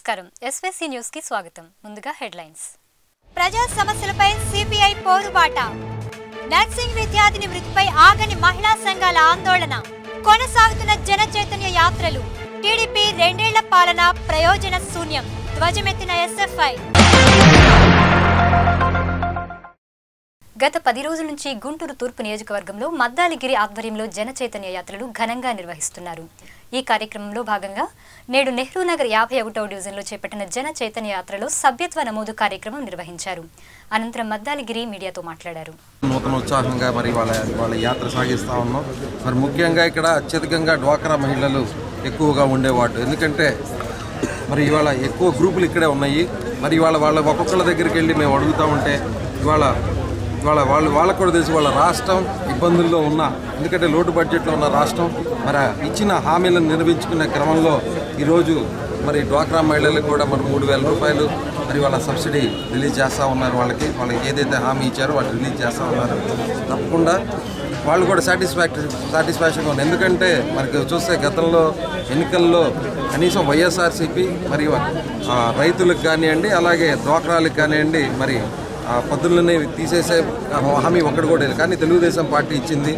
నమస్కారం SVC news కి స్వాగతం ముందుగా హెడ్లైన్స్ ప్రజా సమస్యలపై సిపిఐ పోరుబాట నర్సింగ్ విద్యార్థిని మృతిపై ఆగని మహిళా సంఘాల ఆందోళన కొనసాగుతున్న జన చైతన్య యాత్రలు టీడీపీ రెండేళ్ల పాలన ప్రయోజన శూన్యం ధ్వజమెత్తిన ఎస్ఎఫ్ఐ గత పది రోజుల నుంచి గుంటూరు తూర్పు నియోజకవర్గంలో మద్దాలిగిరి ఆధ్వర్యంలో జన చైతన్య యాత్రలు ఘనంగా నిర్వహిస్తున్నారు ఈ కార్యక్రమంలో భాగంగా నేడు నెహ్రూ నగర్ యాభై ఒకటవ డివిజన్లో చేపట్టిన జన చైతన్య యాత్రలో సభ్యత్వ నమోదు కార్యక్రమం నిర్వహించారు అనంతరం మద్దాలిగిరి మీడియాతో మాట్లాడారు నూతన ఉత్సాహంగా మరి వాళ్ళ వాళ్ళ యాత్ర సాగిస్తూ ఉన్నాం మరి ముఖ్యంగా ఇక్కడ అత్యధికంగా డ్వాక్రా మహిళలు ఎక్కువగా ఉండేవాడు ఎందుకంటే మరి ఇవాళ ఎక్కువ గ్రూపులు ఇక్కడే ఉన్నాయి మరి ఇవాళ వాళ్ళ ఒక్కొక్కళ్ళ దగ్గరికి వెళ్ళి మేము అడుగుతూ ఉంటే ఇవాళ ఇవాళ వాళ్ళు వాళ్ళకు కూడా తెలిసి వాళ్ళ రాష్ట్రం ఇబ్బందుల్లో ఉన్న ఎందుకంటే లోటు బడ్జెట్లో ఉన్న రాష్ట్రం మరి ఆ ఇచ్చిన హామీలను నిర్వహించుకునే క్రమంలో ఈరోజు మరి డ్వాక్రా మహిళలకు కూడా మరి మూడు వేల రూపాయలు మరి వాళ్ళ సబ్సిడీ రిలీజ్ చేస్తూ ఉన్నారు వాళ్ళకి వాళ్ళకి ఏదైతే హామీ ఇచ్చారో వాళ్ళు రిలీజ్ చేస్తూ ఉన్నారు తప్పకుండా వాళ్ళు కూడా సాటిస్ఫాక్టరీ సాటిస్ఫాక్షన్గా ఉంది ఎందుకంటే మనకి చూస్తే గతంలో ఎన్నికల్లో కనీసం వైఎస్ఆర్సీపీ మరి ఆ, రైతులకు కానివ్వండి అలాగే డ్వాక్రాలకు కానివ్వండి మరి ఆ పద్ధతులని తీసేసే హామీ ఒక్కటి కూడా లేదు కానీ తెలుగుదేశం పార్టీ ఇచ్చింది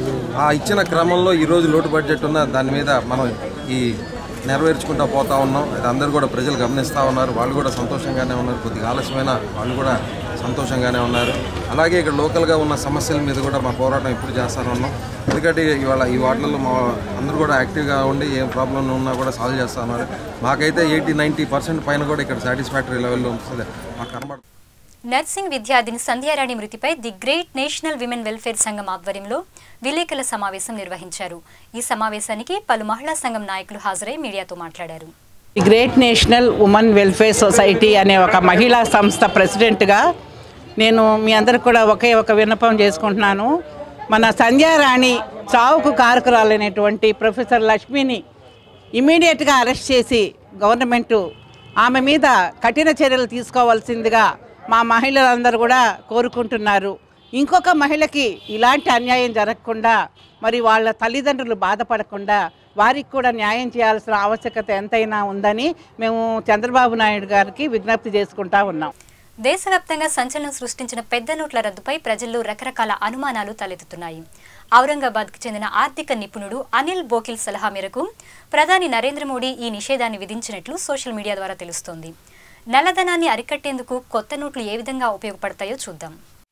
ఆ ఇచ్చిన క్రమంలో ఈరోజు లోటు బడ్జెట్ ఉన్న దాని మీద మనం ఈ నెరవేర్చుకుంటూ పోతా ఉన్నాం అది అందరూ కూడా ప్రజలు గమనిస్తూ ఉన్నారు వాళ్ళు కూడా సంతోషంగానే ఉన్నారు కొద్దిగా ఆలస్యమైన వాళ్ళు కూడా సంతోషంగానే ఉన్నారు అలాగే ఇక్కడ లోకల్గా ఉన్న సమస్యల మీద కూడా మా పోరాటం ఎప్పుడు చేస్తానే ఉన్నాం ఎందుకంటే ఇవాళ ఈ వార్డులలో మా అందరూ కూడా యాక్టివ్గా ఉండి ఏం ప్రాబ్లం ఉన్నా కూడా సాల్వ్ చేస్తూ ఉన్నారు మాకైతే ఎయిటీ నైంటీ పర్సెంట్ పైన కూడా ఇక్కడ సాటిస్ఫాక్టరీ లెవెల్లో ఉంటుంది మాకు కనబడ నర్సింగ్ విద్యార్థిని సంధ్యారాణి మృతిపై the great national women welfare సంఘం ఆధ్వర్యంలో విలేకరుల సమావేశం నిర్వహించారు ఈ సమావేశానికి పలు మహిళా సంఘం నాయకులు హాజరై మీడియాతో మాట్లాడారు the great national women welfare society అనే ఒక మహిళా సంస్థ ప్రెసిడెంట్గా నేను మీ అందరికి కూడా ఒకే ఒక విన్నపం చేసుకుంటున్నాను మన సంధ్యారాణి చావుకు కారకురాలైనటువంటి ప్రొఫెసర్ లక్ష్మిని ఇమీడియట్గా అరెస్ట్ చేసి గవర్నమెంటు ఆమె మీద కఠిన చర్యలు తీసుకోవాల్సిందిగా మా మహిళలందరూ కూడా కోరుకుంటున్నారు ఇంకొక మహిళకి ఇలాంటి అన్యాయం జరగకుండా మరి వాళ్ళ తల్లిదండ్రులు బాధపడకుండా వారికి కూడా న్యాయం చేయాల్సిన ఆవశ్యకత ఎంతైనా ఉందని మేము చంద్రబాబు నాయుడు గారికి విజ్ఞప్తి చేసుకుంటా ఉన్నాం దేశవ్యాప్తంగా సంచలనం సృష్టించిన పెద్ద నోట్ల రద్దుపై ప్రజల్లో రకరకాల అనుమానాలు తలెత్తుతున్నాయి ఔరంగాబాద్కు చెందిన ఆర్థిక నిపుణుడు అనిల్ బోకిల్ సలహా మేరకు ప్రధాని నరేంద్ర మోడీ ఈ నిషేధాన్ని విధించినట్లు సోషల్ మీడియా ద్వారా తెలుస్తోంది నల్లధనాన్ని అరికట్టేందుకు కొత్త నోట్లు ఏ విధంగా ఉపయోగపడతాయో చూద్దాం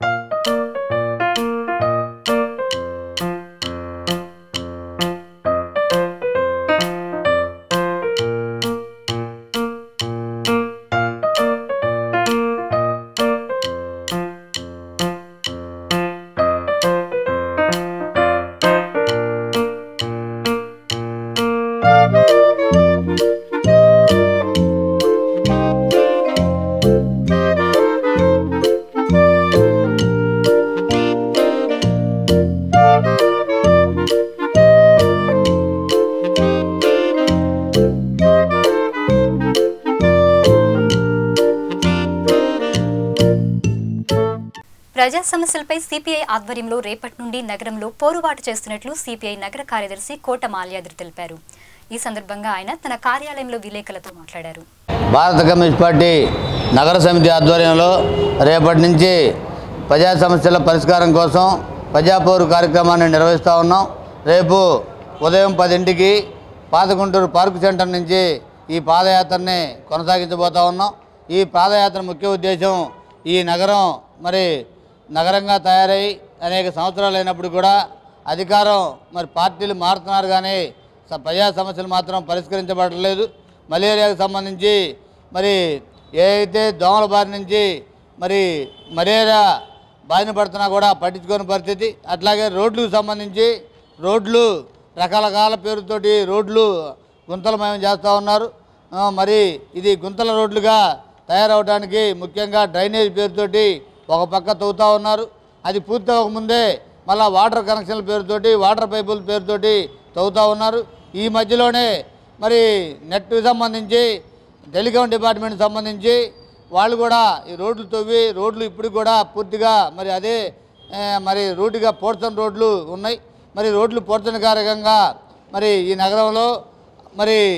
ప్రజా సమస్యలపై సిపిఐ ఆధ్వర్యంలో రేపటి నుండి నగరంలో పోరుబాటు చేస్తున్నట్లు సిపిఐ నగర కార్యదర్శి కోట మాల్యాద్రి తెలిపారు ఈ సందర్భంగా ఆయన తన కార్యాలయంలో విలేకరులతో మాట్లాడారు భారత కమ్యూనిస్ట్ పార్టీ నగర సమితి ఆధ్వర్యంలో రేపటి నుంచి ప్రజా సమస్యల పరిష్కారం కోసం ప్రజాపోరు కార్యక్రమాన్ని నిర్వహిస్తూ ఉన్నాం రేపు ఉదయం పదింటికి పాతగుంటూరు పార్కు సెంటర్ నుంచి ఈ పాదయాత్రని కొనసాగించబోతా ఉన్నాం ఈ పాదయాత్ర ముఖ్య ఉద్దేశం ఈ నగరం మరి నగరంగా తయారై అనేక సంవత్సరాలు అయినప్పుడు కూడా అధికారం మరి పార్టీలు మారుతున్నారు కానీ స- ప్రజా సమస్యలు మాత్రం పరిష్కరించబడలేదు మలేరియాకు సంబంధించి మరి ఏ అయితే దోమల బారి నుంచి మరి మలేరియా బారిన పడుతున్నా కూడా పట్టించుకోని పరిస్థితి అట్లాగే రోడ్లకు సంబంధించి రోడ్లు రకరకాల పేరుతోటి రోడ్లు గుంతలమయం చేస్తూ ఉన్నారు ఆ, మరి ఇది గుంతల రోడ్లుగా తయారవడానికి ముఖ్యంగా డ్రైనేజ్ పేరుతోటి ఒక పక్క తవ్వుతూ ఉన్నారు అది పూర్తి అవ్వకముందే మళ్ళా వాటర్ కనెక్షన్ల పేరుతోటి వాటర్ పైపుల పేరుతోటి తవ్వుతూ ఉన్నారు ఈ మధ్యలోనే మరి నెట్కి సంబంధించి టెలికాం డిపార్ట్మెంట్ సంబంధించి వాళ్ళు కూడా ఈ రోడ్లు తవ్వి రోడ్లు ఇప్పుడు కూడా పూర్తిగా మరి అదే ఆ, మరి రూటుగా పోర్చని రోడ్లు ఉన్నాయి మరి రోడ్లు పోర్చని కారకంగా మరి ఈ నగరంలో మరి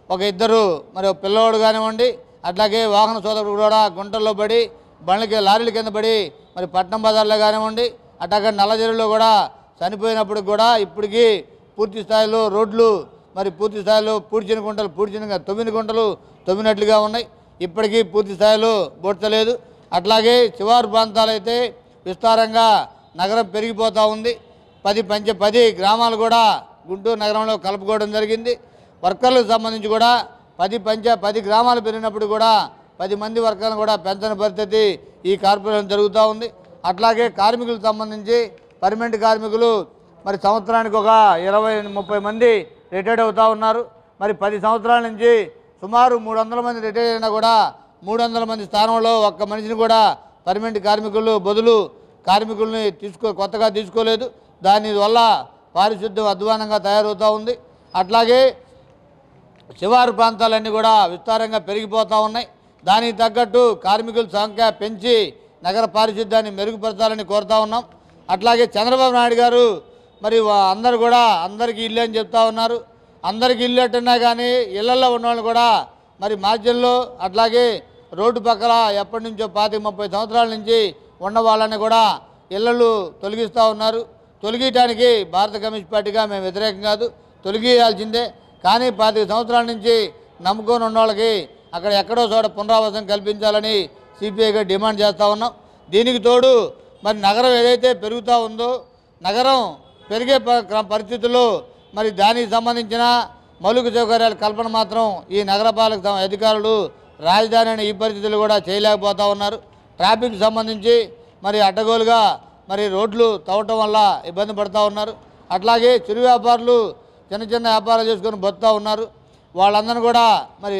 ఒక ఇద్దరు మరి ఒక పిల్లవాడు కానివ్వండి అట్లాగే వాహన సోదరుడు కూడా గుంటల్లో పడి బండ్లకి లారీల కింద పడి మరి పట్నం బజార్లో కానివ్వండి అట్లాగే నల్లజెరులో కూడా చనిపోయినప్పుడు కూడా ఇప్పటికీ పూర్తి స్థాయిలో రోడ్లు మరి పూర్తి స్థాయిలో పూడ్చిన గుంటలు పూడ్చిన తొమ్మిది గుంటలు తొమ్మినట్లుగా ఉన్నాయి ఇప్పటికీ పూర్తి స్థాయిలో బోడ్చలేదు అట్లాగే శివారు ప్రాంతాలైతే విస్తారంగా నగరం పెరిగిపోతూ ఉంది పది పంచ పది గ్రామాలు కూడా గుంటూరు నగరంలో కలుపుకోవడం జరిగింది వర్కర్లకు సంబంధించి కూడా పది పంచ పది గ్రామాలు పెరిగినప్పుడు కూడా పది మంది వర్కర్లను కూడా పెంచని పరిస్థితి ఈ కార్పొరేషన్ జరుగుతూ ఉంది అట్లాగే కార్మికులకు సంబంధించి పర్మనెంట్ కార్మికులు మరి సంవత్సరానికి ఒక ఇరవై ముప్పై మంది రిటైర్డ్ అవుతూ ఉన్నారు మరి పది సంవత్సరాల నుంచి సుమారు మూడు వందల మంది రిటైర్ అయినా కూడా మూడు వందల మంది స్థానంలో ఒక్క మనిషిని కూడా పర్మనెంట్ కార్మికులు బదులు కార్మికుల్ని తీసుకో కొత్తగా తీసుకోలేదు దానివల్ల పారిశుద్ధ్యం అధ్వానంగా తయారవుతూ ఉంది అట్లాగే శివారు ప్రాంతాలన్నీ కూడా విస్తారంగా పెరిగిపోతూ ఉన్నాయి దానికి తగ్గట్టు కార్మికుల సంఖ్య పెంచి నగర పారిశుద్ధ్యాన్ని మెరుగుపరచాలని కోరుతా ఉన్నాం అట్లాగే చంద్రబాబు నాయుడు గారు మరి వా- అందరు కూడా అందరికీ ఇల్లు అని చెప్తా ఉన్నారు అందరికీ ఇల్లు అంటున్నా కానీ ఇళ్లలో ఉన్నవాళ్ళు కూడా మరి మార్జిన్లో అట్లాగే రోడ్డు పక్కల ఎప్పటి నుంచో పాతి ముప్పై సంవత్సరాల నుంచి ఉన్న వాళ్ళని కూడా ఇళ్లలు తొలగిస్తూ ఉన్నారు తొలగించడానికి భారత కమ్యూనిస్ట్ పార్టీగా మేము వ్యతిరేకం కాదు తొలగియాల్సిందే కానీ పాతిక సంవత్సరాల నుంచి నమ్ముకొని ఉన్న వాళ్ళకి అక్కడ ఎక్కడో చోట పునరావాసం కల్పించాలని సిపిఐగా డిమాండ్ చేస్తూ ఉన్నాం దీనికి తోడు మరి నగరం ఏదైతే పెరుగుతూ ఉందో నగరం పెరిగే ప- క్ర- పరిస్థితుల్లో మరి దానికి సంబంధించిన మౌలిక సౌకర్యాల కల్పన మాత్రం ఈ నగరపాలక సం- అధికారులు రాజధాని అనే ఈ పరిస్థితులు కూడా చేయలేకపోతా ఉన్నారు ట్రాఫిక్ సంబంధించి మరి అడ్డగోలుగా మరి రోడ్లు తవ్వటం వల్ల ఇబ్బంది పడుతూ ఉన్నారు అట్లాగే చిరు వ్యాపారులు చిన్న చిన్న వ్యాపారాలు చేసుకొని బతుకుతూ ఉన్నారు వాళ్ళందరూ కూడా మరి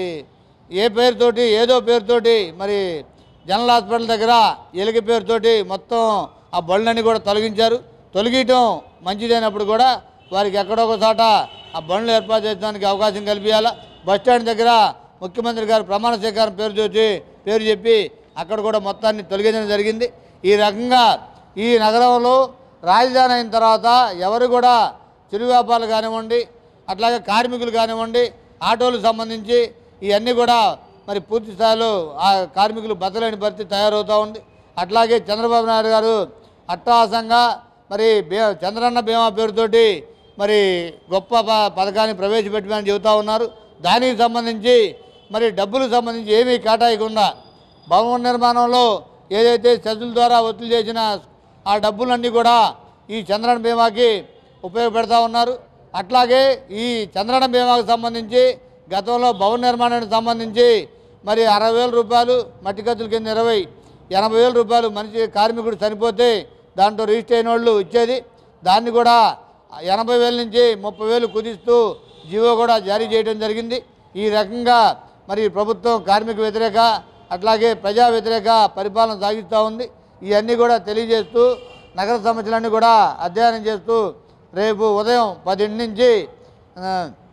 ఏ పేరుతోటి ఏదో పేరుతోటి మరి జనరల్ హాస్పిటల్ దగ్గర ఎలుక పేరుతోటి మొత్తం ఆ బళ్ళని కూడా తొలగించారు తొలగించడం మంచిదైనప్పుడు కూడా వారికి ఎక్కడో ఒక చోట ఆ బండ్లు ఏర్పాటు చేయడానికి అవకాశం కల్పించాలా బస్ స్టాండ్ దగ్గర ముఖ్యమంత్రి గారు ప్రమాణ స్వీకారం పేరు చూసి పేరు చెప్పి అక్కడ కూడా మొత్తాన్ని తొలగించడం జరిగింది ఈ రకంగా ఈ నగరంలో రాజధాని అయిన తర్వాత ఎవరు కూడా చిరు వ్యాపారాలు కానివ్వండి అట్లాగే కార్మికులు కానివ్వండి ఆటోలకు సంబంధించి ఇవన్నీ కూడా మరి పూర్తి స్థాయిలో ఆ కార్మికులు బతలేని పరిస్థితి తయారవుతూ ఉంది అట్లాగే చంద్రబాబు నాయుడు గారు అట్టహాసంగా మరి బే చంద్రన్న బీమా పేరుతోటి మరి గొప్ప ప- పథకాన్ని ప్రవేశపెట్టమని చెబుతూ ఉన్నారు దానికి సంబంధించి మరి డబ్బులకు సంబంధించి ఏమీ కేటాయకుండా భవన నిర్మాణంలో ఏదైతే సెజుల ద్వారా వసూలు చేసిన ఆ డబ్బులన్నీ కూడా ఈ చంద్రన్న బీమాకి ఉపయోగపెడతా ఉన్నారు అట్లాగే ఈ చంద్రన్న బీమాకు సంబంధించి గతంలో భవన నిర్మాణానికి సంబంధించి మరి అరవై వేల రూపాయలు మట్టి ఖర్చుల కింద ఇరవై ఎనభై వేల రూపాయలు మనిషి కార్మికుడు చనిపోతే దాంట్లో రిజిస్టర్ అయిన వాళ్ళు ఇచ్చేది దాన్ని కూడా ఎనభై వేల నుంచి ముప్పై వేలు కుదిస్తూ జీవో కూడా జారీ చేయడం జరిగింది ఈ రకంగా మరి ప్రభుత్వం కార్మిక వ్యతిరేక అట్లాగే ప్రజా వ్యతిరేక పరిపాలన సాగిస్తూ ఉంది ఇవన్నీ కూడా తెలియజేస్తూ నగర సమస్యలన్నీ కూడా అధ్యయనం చేస్తూ రేపు ఉదయం పదింటి నుంచి ఆ,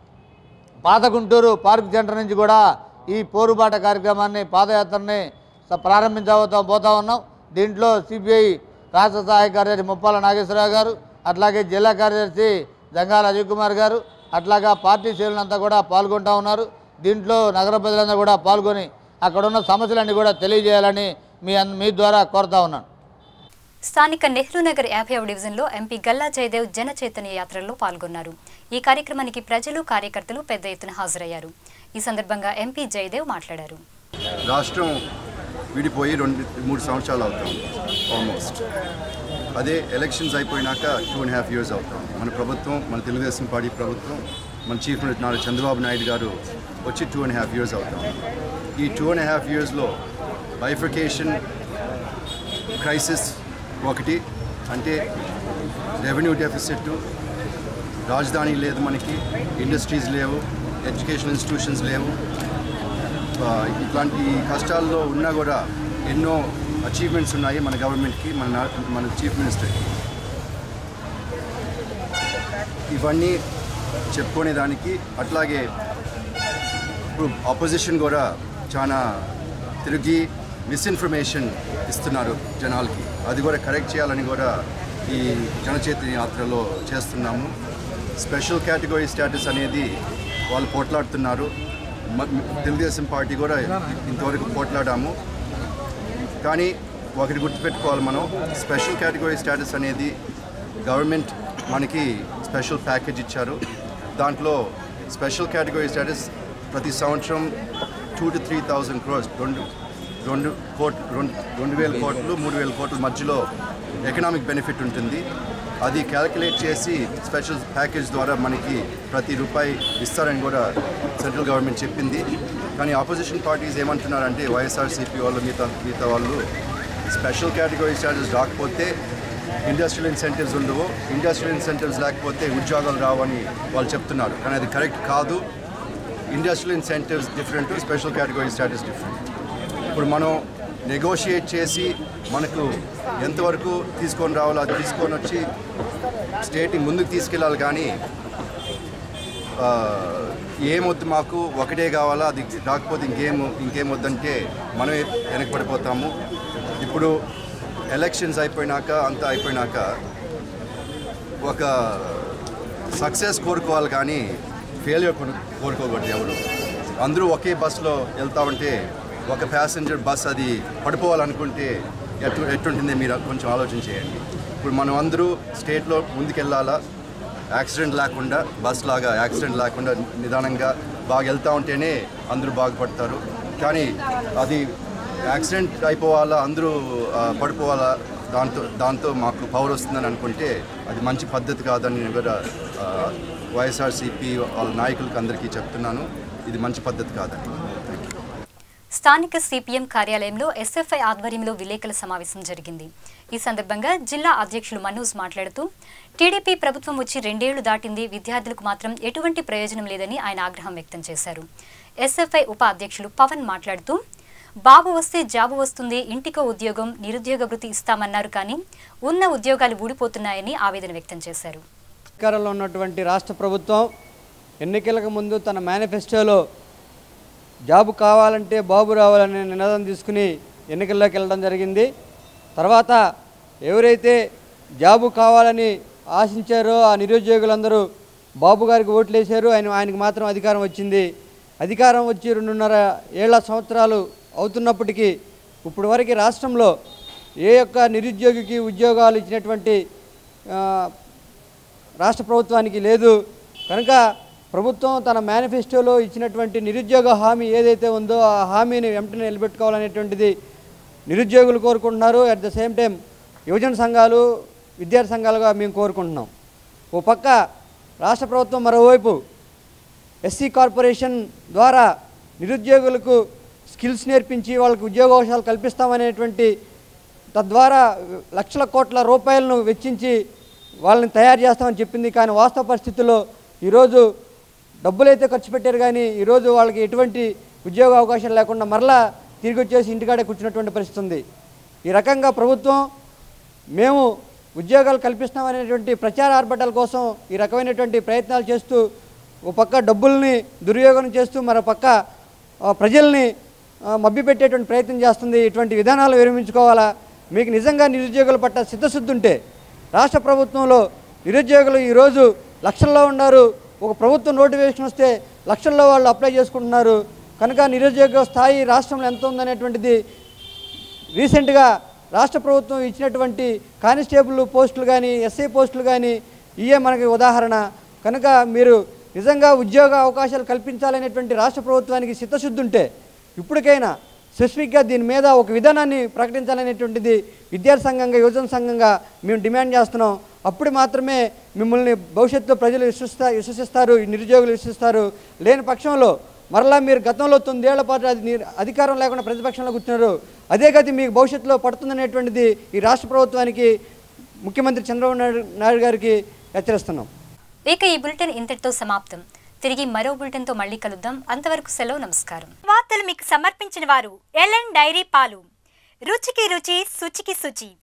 పాత గుంటూరు పార్క్ సెంటర్ నుంచి కూడా ఈ పోరుబాట కార్యక్రమాన్ని పాదయాత్రని స- ప్రారంభించబోతా పోతా ఉన్నాం దీంట్లో సిపిఐ రాష్ట్ర సహాయ కార్యదర్శి ముప్పాల నాగేశ్వరరావు గారు అట్లాగే జిల్లా కార్యదర్శి జంగాల అజయ్ కుమార్ గారు అట్లాగా పార్టీ శ్రేణులంతా కూడా పాల్గొంటా ఉన్నారు దీంట్లో నగర ప్రజలందరూ కూడా పాల్గొని అక్కడ ఉన్న సమస్యలన్నీ కూడా తెలియజేయాలని మీ అన్- మీ ద్వారా కోరుతా ఉన్నాను స్థానిక నెహ్రూ నగర్ యాభైవ డివిజన్లో ఎంపీ గల్లా జయదేవ్ జన చైతన్య యాత్రలో పాల్గొన్నారు ఈ కార్యక్రమానికి ప్రజలు కార్యకర్తలు పెద్ద ఎత్తున హాజరయ్యారు ఈ సందర్భంగా ఎంపీ జయదేవ్ మాట్లాడారు రాష్ట్రం విడిపోయి రెండు మూడు సంవత్సరాలు అవుతాం ఆల్మోస్ట్ అదే ఎలక్షన్స్ అయిపోయినాక టూ అండ్ హాఫ్ ఇయర్స్ అవుతాం మన ప్రభుత్వం మన తెలుగుదేశం పార్టీ ప్రభుత్వం మన చీఫ్ మినిస్టర్ నారా చంద్రబాబు నాయుడు గారు వచ్చి టూ అండ్ హాఫ్ ఇయర్స్ అవుతాం ఈ టూ అండ్ హాఫ్ ఇయర్స్లో బైఫికేషన్ క్రైసిస్ ఒకటి అంటే రెవెన్యూ డెఫిసిట్ రాజధాని లేదు మనకి ఇండస్ట్రీస్ లేవు ఎడ్యుకేషన్ ఇన్స్టిట్యూషన్స్ లేవు ఆ, ఇట్లాంటి కష్టాల్లో ఉన్నా కూడా ఎన్నో అచీవ్మెంట్స్ ఉన్నాయి మన గవర్నమెంట్కి మన నా- మన చీఫ్ మినిస్టర్కి ఇవన్నీ చెప్పుకునే దానికి అట్లాగే ఇప్పుడు ఆపోజిషన్ కూడా చాలా తిరిగి మిస్ఇన్ఫర్మేషన్ ఇస్తున్నారు జనాలకి అది కూడా కరెక్ట్ చేయాలని కూడా ఈ జనచైతన్య యాత్రలో చేస్తున్నాము స్పెషల్ కేటగిరీ స్టేటస్ అనేది వాళ్ళు పోట్లాడుతున్నారు మ- తెలుగుదేశం పార్టీ కూడా ఇంతవరకు పోట్లాడాము కానీ ఒకటి గుర్తుపెట్టుకోవాలి మనం స్పెషల్ కేటగిరీ స్టేటస్ అనేది గవర్నమెంట్ మనకి స్పెషల్ ప్యాకేజ్ ఇచ్చారు దాంట్లో స్పెషల్ కేటగిరీ స్టేటస్ ప్రతి సంవత్సరం two to three thousand crores రెండు రెండు కోట్ రెండు రెండు వేల కోట్లు మూడు వేల కోట్ల మధ్యలో ఎకనామిక్ బెనిఫిట్ ఉంటుంది అది క్యాలిక్యులేట్ చేసి స్పెషల్ ప్యాకేజ్ ద్వారా మనకి ప్రతి రూపాయి ఇస్తారని కూడా సెంట్రల్ గవర్నమెంట్ చెప్పింది కానీ ఆపోజిషన్ పార్టీస్ ఏమంటున్నారంటే వైఎస్ఆర్సీపీ వాళ్ళు మిగతా మిగతా వాళ్ళు స్పెషల్ కేటగిరీ స్టాటస్ రాకపోతే ఇండస్ట్రియల్ ఇన్సెంటివ్స్ ఉండవు ఇండస్ట్రియల్ ఇన్సెంటివ్స్ లేకపోతే ఉద్యోగాలు రావని వాళ్ళు చెప్తున్నారు కానీ అది కరెక్ట్ కాదు industrial incentives different special category status different ఇప్పుడు మనం నెగోషియేట్ చేసి మనకు ఎంతవరకు తీసుకొని రావాలో అది తీసుకొని వచ్చి స్టేట్ని ముందుకు తీసుకెళ్ళాలి కానీ ఆ, ఏమొద్దు మాకు ఒకటే కావాలా అది రాకపోతే ఇంకేం ఇంకేం వద్దంటే మనమే వెనకబడిపోతాము ఇప్పుడు ఎలక్షన్స్ అయిపోయినాక అంతా అయిపోయినాక ఒక సక్సెస్ కోరుకోవాలి కానీ ఫెయిల్యూర్ కోరుకోకూడదు ఎవరు అందరూ ఒకే బస్సులో వెళ్తా ఉంటే ఒక ప్యాసింజర్ బస్ అది పడిపోవాలనుకుంటే ఎటు ఎట్టుంటుందో మీరు కొంచెం ఆలోచన చేయండి ఇప్పుడు మనం అందరూ స్టేట్లో ముందుకెళ్ళాలా యాక్సిడెంట్ లేకుండా బస్ లాగా యాక్సిడెంట్ లేకుండా నిదానంగా బాగా వెళ్తూ ఉంటేనే అందరూ బాగుపడతారు కానీ అది యాక్సిడెంట్ అయిపోవాలా అందరూ ఆ, పడిపోవాలా దాంతో దాంతో మాకు పవర్ వస్తుందని అనుకుంటే అది మంచి పద్ధతి కాదని నేను కూడా ఆ, వైఎస్ఆర్సీపీ వాళ్ళ నాయకులకి అందరికీ చెప్తున్నాను ఇది మంచి పద్ధతి కాదని స్థానిక సిపిఎం కార్యాలయంలో ఎస్ఎఫ్ఐ ఆధ్వర్యంలో విలేకరుల సమావేశం జరిగింది ఈ సందర్భంగా జిల్లా అధ్యక్షులు మనోజ్ మాట్లాడుతూ టీడీపీ ప్రభుత్వం వచ్చి రెండేళ్లు దాటింది విద్యార్థులకు మాత్రం ఎటువంటి ప్రయోజనం లేదని ఆయన ఆగ్రహం వ్యక్తం చేశారు ఎస్ఎఫ్ఐ ఉప అధ్యక్షులు పవన్ మాట్లాడుతూ బాబు వస్తే జాబు వస్తుంది ఇంటికో ఉద్యోగం నిరుద్యోగ వృత్తి ఇస్తామన్నారు కానీ ఉన్న ఉద్యోగాలు ఊడిపోతున్నాయని ఆవేదన వ్యక్తం చేశారు అధికారంలో ఉన్నటువంటి రాష్ట్ర ప్రభుత్వం ఎన్నికలకు ముందు తన మేనిఫెస్టోలో జాబు కావాలంటే బాబు రావాలనే నినాదం తీసుకుని ఎన్నికల్లోకి వెళ్ళడం జరిగింది తర్వాత ఎవరైతే జాబు కావాలని ఆశించారో ఆ నిరుద్యోగులందరూ బాబు గారికి ఓట్లు వేశారు ఆయన ఆయనకు మాత్రం అధికారం వచ్చింది అధికారం వచ్చి రెండున్నర ఏళ్ల సంవత్సరాలు అవుతున్నప్పటికీ ఇప్పుడు వరకు రాష్ట్రంలో ఏ యొక్క నిరుద్యోగికి ఉద్యోగాలు ఇచ్చినటువంటి ఆ, రాష్ట్ర ప్రభుత్వానికి లేదు కనుక ప్రభుత్వం తన మేనిఫెస్టోలో ఇచ్చినటువంటి నిరుద్యోగ హామీ ఏదైతే ఉందో ఆ హామీని వెంటనే నిలబెట్టుకోవాలనేటువంటిది నిరుద్యోగులు కోరుకుంటున్నారు అట్ ద సేమ్ టైం యువజన సంఘాలు విద్యార్థి సంఘాలుగా మేము కోరుకుంటున్నాం ఓ పక్క రాష్ట్ర ప్రభుత్వం మరోవైపు ఎస్సీ కార్పొరేషన్ ద్వారా నిరుద్యోగులకు స్కిల్స్ నేర్పించి వాళ్ళకి ఉద్యోగావకాశాలు కల్పిస్తామనేటువంటి తద్వారా లక్షల కోట్ల రూపాయలను వెచ్చించి వాళ్ళని తయారు చేస్తామని చెప్పింది కానీ వాస్తవ పరిస్థితుల్లో ఈరోజు డబ్బులైతే ఖర్చు పెట్టారు కానీ ఈరోజు వాళ్ళకి ఎటువంటి ఉద్యోగ అవకాశాలు లేకుండా మరలా తిరిగి వచ్చేసి ఇంటికాడే కూర్చున్నటువంటి పరిస్థితి ఉంది ఈ రకంగా ప్రభుత్వం మేము ఉద్యోగాలు కల్పిస్తామనేటువంటి ప్రచార ఆర్భటాల కోసం ఈ రకమైనటువంటి ప్రయత్నాలు చేస్తూ ఓ పక్క డబ్బుల్ని దుర్యోగం చేస్తూ మరో పక్క ఆ, ప్రజల్ని ఆ, మభ్యపెట్టేటువంటి ప్రయత్నం చేస్తుంది ఇటువంటి విధానాలు విరమించుకోవాలా మీకు నిజంగా నిరుద్యోగుల పట్ల సిద్ధశుద్ధి ఉంటే రాష్ట్ర ప్రభుత్వంలో నిరుద్యోగులు ఈరోజు లక్షల్లో ఉన్నారు ఒక ప్రభుత్వం నోటిఫికేషన్ వస్తే లక్షల్లో వాళ్ళు అప్లై చేసుకుంటున్నారు కనుక నిరుద్యోగ స్థాయి రాష్ట్రంలో ఎంత ఉందనేటువంటిది రీసెంట్గా రాష్ట్ర ప్రభుత్వం ఇచ్చినటువంటి కానిస్టేబుల్ పోస్టులు కానీ ఎస్ఐ పోస్టులు కానీ ఇవే మనకి ఉదాహరణ కనుక మీరు నిజంగా ఉద్యోగ అవకాశాలు కల్పించాలనేటువంటి రాష్ట్ర ప్రభుత్వానికి చిత్తశుద్ధి ఉంటే ఇప్పటికైనా స్పెసిఫిక్గా దీని మీద ఒక విధానాన్ని ప్రకటించాలనేటువంటిది విద్యార్థి సంఘంగా యువజన సంఘంగా మేము డిమాండ్ చేస్తున్నాం అప్పుడు మాత్రమే మిమ్మల్ని భవిష్యత్తులో ప్రజలు విశ్వసిస్తా విశ్వసిస్తారు ఈ నిరుద్యోగులు విశ్వసిస్తారు లేని పక్షంలో మరలా మీరు గతంలో తొమ్మిదేళ్ల పాటు అది నీ- అధికారం లేకుండా ప్రతిపక్షంలో కూర్చున్నారు అదే గతి మీకు భవిష్యత్తులో పడుతుందనేటువంటిది ఈ రాష్ట్ర ప్రభుత్వానికి ముఖ్యమంత్రి చంద్రబాబు నాయుడు నాయుడు గారికి హెచ్చరిస్తున్నాం ఇక ఈ బులెటిన్ ఇంతటితో సమాప్తం తిరిగి మరో బులెటిన్తో మళ్ళీ కలుద్దాం అంతవరకు సెలవు నమస్కారం వార్తలు మీకు సమర్పించిన వారు ఎల్ఎన్ డైరీ పాలు రుచికి రుచి శుచికి శుచి